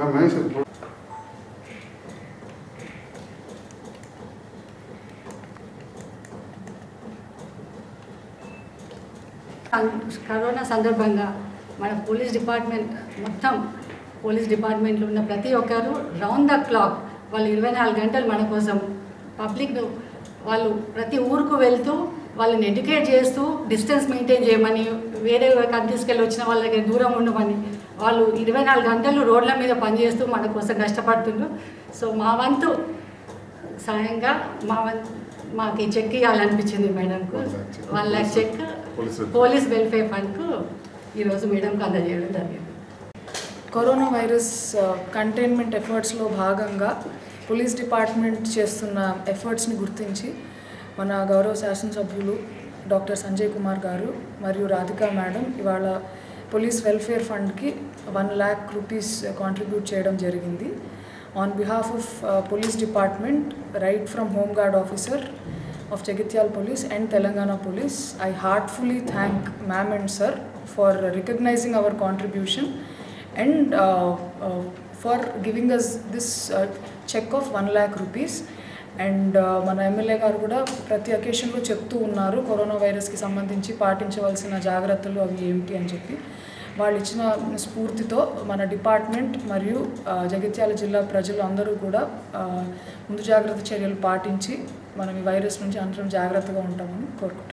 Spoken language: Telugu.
మహేష్ కరోనా సందర్భంగా మన పోలీస్ డిపార్ట్మెంట్ మొత్తం పోలీస్ డిపార్ట్మెంట్లో ఉన్న ప్రతి ఒక్కరు రౌండ్ ద క్లాక్ వాళ్ళు ఇరవై నాలుగు గంటలు మన కోసం పబ్లిక్ వాళ్ళు ప్రతి ఊరుకు వెళ్తూ వాళ్ళని ఎడ్యుకేట్ చేస్తూ డిస్టెన్స్ మెయింటైన్ చేయమని వేరే కంట్రీస్కి వెళ్ళి వచ్చిన వాళ్ళ దగ్గర దూరం ఉండమని వాళ్ళు ఇరవై నాలుగు గంటలు రోడ్ల మీద పనిచేస్తూ మన కోసం కష్టపడుతుండ్రు సో మా వంతు సాయంగా మా వంతు మాకు ఈ చెక్ ఇవ్వాలనిపించింది మేడంకు one lakh cheque police police welfare ఫండ్కు ఈరోజు మేడంకు అందజేయడం జరిగింది కరోనా వైరస్ కంటైన్మెంట్ ఎఫర్ట్స్లో భాగంగా పోలీస్ డిపార్ట్మెంట్ చేస్తున్న ఎఫర్ట్స్ని గుర్తించి మన గౌరవ శాసనసభ్యులు డాక్టర్ సంజయ్ కుమార్ గారు మరియు రాధికా మేడం ఇవాళ పోలీస్ వెల్ఫేర్ ఫండ్కి వన్ ల్యాక్ రూపీస్ కాంట్రిబ్యూట్ చేయడం జరిగింది on behalf of police department right from home guard officer of Jagitial Police and Telangana Police. I heartfully thank ma'am and sir for recognizing our contribution and uh, uh, for giving us this uh, check of 1 lakh rupees. And మన ఎమ్మెల్యే గారు కూడా ప్రతి అకేషన్లో చెప్తూ ఉన్నారు కరోనా వైరస్కి సంబంధించి పాటించవలసిన జాగ్రత్తలు అవి ఏమిటి అని చెప్పి వాళ్ళు ఇచ్చిన స్ఫూర్తితో మన డిపార్ట్మెంట్ మరియు ఆ, జగిత్యాల జిల్లా ప్రజలు అందరూ కూడా ఆ, ముందు జాగ్రత్త చర్యలు పాటించి మనం ఈ వైరస్ నుంచి అందరం జాగ్రత్తగా ఉంటామని కోరుకుంటున్నాం